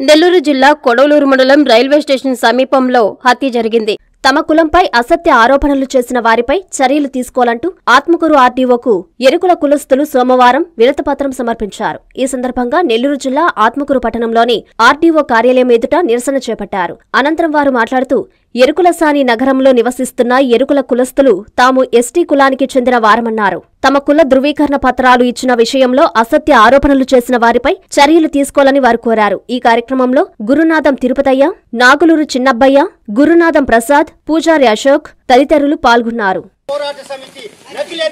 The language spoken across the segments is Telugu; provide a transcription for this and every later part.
నెల్లూరు జిల్లా కొడవలూరు మండలం రైల్వే స్టేషన్ సమీపంలో హత్య జరిగింది తమ కులంపై అసత్య ఆరోపణలు చేసిన వారిపై చర్యలు తీసుకోవాలంటూ ఆత్మకూరు ఆర్డీఓకు ఎరుకుల కులస్తులు సోమవారం వినతిపత్రం సమర్పించారు ఈ సందర్భంగా నెల్లూరు జిల్లా ఆత్మకూరు పట్టణంలోని ఆర్డీఓ కార్యాలయం ఎదుట నిరసన చేపట్టారు అనంతరం వారు మాట్లాడుతూ ఎరుకులసాని నగరంలో నివసిస్తున్న ఎరుకుల కులస్తులు తాము ఎస్టీ కులానికి చెందిన వారమన్నారు తమ కుల ధృవీకరణ పత్రాలు ఇచ్చిన విషయంలో అసత్య ఆరోపణలు చేసిన వారిపై చర్యలు తీసుకోవాలని వారు కోరారు ఈ కార్యక్రమంలో గురునాథం తిరుపతయ్య నాగులూరు చిన్నబ్బయ్య గురునాథం ప్రసాద్ పూజారి అశోక్ తదితరులు పాల్గొన్నారు పోరాట సమితి నకిలీ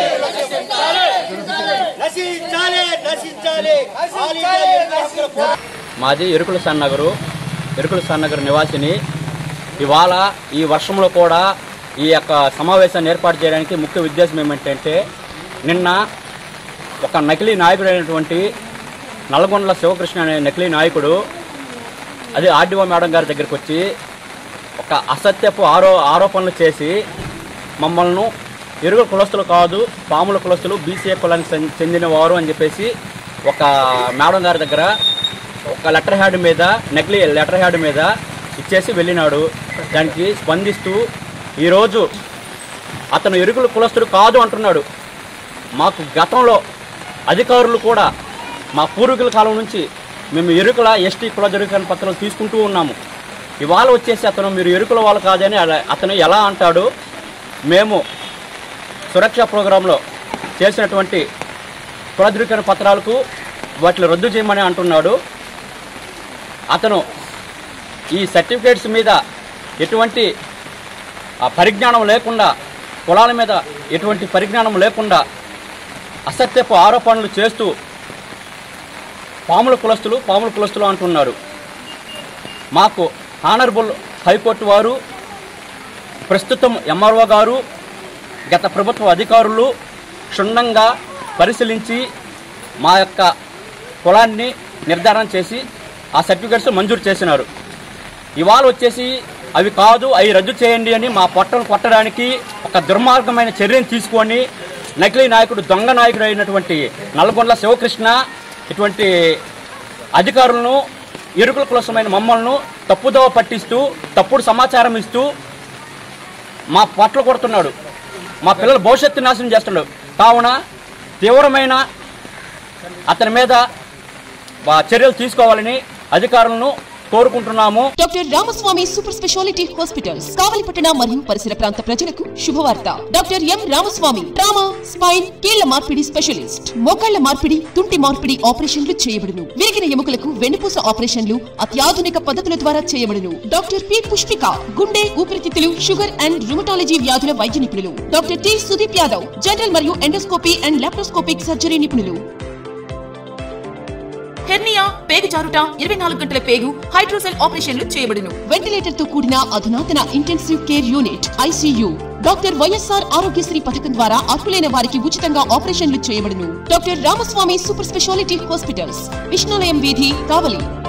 నశించాలి నశించాలి ఆల్ ఇండియా ఎరుకుల హక్కుల పోరాట మాది ఎరుకుల సన్నగరు ఎరుకుల సన్నగరు నివాసిని ఇవాళ ఈ వర్షంలో కూడా ఈ యొక్క సమావేశాన్ని ఏర్పాటు చేయడానికి ముఖ్య ఉద్దేశం ఏమిటంటే నిన్న ఒక నకిలీ నాయకుడు అయినటువంటి నల్గొండల శివకృష్ణ అనే నకిలీ నాయకుడు అది ఆర్డీఓ మేడం గారి దగ్గరికి వచ్చి ఒక అసత్యపు ఆరో ఆరోపణలు చేసి మమ్మల్ని ఎరుగు కులస్తులు కాదు పాముల కులస్తులు బీసీఏ కులానికి చెంది- చెందినవారు అని చెప్పేసి ఒక మేడం గారి దగ్గర ఒక లెటర్ హ్యాడ్ మీద నకిలీ లెటర్ హ్యాడ్ మీద ఇచ్చేసి వెళ్ళినాడు దానికి స్పందిస్తూ ఈరోజు అతను ఎరుకుల కులస్తుడు కాదు అంటున్నాడు మాకు గతంలో అధికారులు కూడా మా పూర్వీకుల కాలం నుంచి మేము ఎరుకుల ఎస్టీ కుల ధృవీకరణ పత్రాలు తీసుకుంటూ ఉన్నాము ఇవాళ వచ్చేసి అతను మీరు ఎరుకుల వాళ్ళు కాదని అలా- అతను ఎలా అంటాడు మేము సురక్ష ప్రోగ్రాంలో చేసినటువంటి కుల ధృవీకరణ పత్రాలకు వాటిని రద్దు చేయమని అంటున్నాడు అతను ఈ సర్టిఫికేట్స్ మీద ఎటువంటి ఆ పరిజ్ఞానం లేకుండా కులాల మీద ఎటువంటి పరిజ్ఞానం లేకుండా అసత్యపు ఆరోపణలు చేస్తూ పాముల కులస్తులు పాముల కులస్తులు అంటున్నారు మాకు ఆనరబుల్ హైకోర్టు వారు ప్రస్తుతం ఎంఆర్ఓ గారు గత ప్రభుత్వ అధికారులు క్షుణ్ణంగా పరిశీలించి మా యొక్క కులాన్ని నిర్ధారణ చేసి ఆ సర్టిఫికెట్స్ మంజూరు చేసినారు ఇవాళ వచ్చేసి అవి కాదు అవి రద్దు చేయండి అని మా పొట్టను కొట్టడానికి ఒక దుర్మార్గమైన చర్యను తీసుకొని నకిలీ నాయకుడు దొంగ నాయకుడు అయినటువంటి నల్గొండల శివకృష్ణ ఇటువంటి అధికారులను ఎరుకుల కులసమైన మమ్మల్ని తప్పుదోవ పట్టిస్తూ తప్పుడు సమాచారం ఇస్తూ మా పొట్టలు కొడుతున్నాడు మా పిల్లల భవిష్యత్తు నాశనం చేస్తున్నాడు కావున తీవ్రమైన అతని మీద ఆ, చర్యలు తీసుకోవాలని అధికారులను కోరుకుంటున్నాము doctor Ramaswamy super speciality hospitals కావలిపట్టణ మరియు పరిసర ప్రాంత ప్రజలకు శుభవార్త doctor M Ramaswamy trauma spine కీళ్ల మార్పిడి స్పెషలిస్ట్ మోకాళ్ల మార్పిడి తుంటి మార్పిడి ఆపరేషన్లు చేయబడును విరిగిన ఎముకలకు వెన్నుపూస ఆపరేషన్లు అత్యాధునిక పద్ధతుల ద్వారా చేయబడును డాక్టర్ పి పుష్పిక గుండె ఊపిరితిత్తులు షుగర్ అండ్ రుమటాలజీ వ్యాధుల వైద్య నిపుణులు doctor T Sudeep Yadav general మరియు ఎండోస్కోపీ అండ్ లాప్రోస్కోపిక్ సర్జరీ నిపుణులు హెర్నియా పేగు జారుట ఇరవై నాలుగు గంటల పేగు హైడ్రోసెల్ ఆపరేషన్లు చేయబడును వెంటిలేటర్ తో కూడిన అధునాతన intensive care unit ICU doctor YSR Aarogyasri పథకం ద్వారా అర్హులైన వారికి ఉచితంగా ఆపరేషన్లు చేయబడును doctor Ramaswamy super speciality hospitals Vishnulayam వీధి కావలి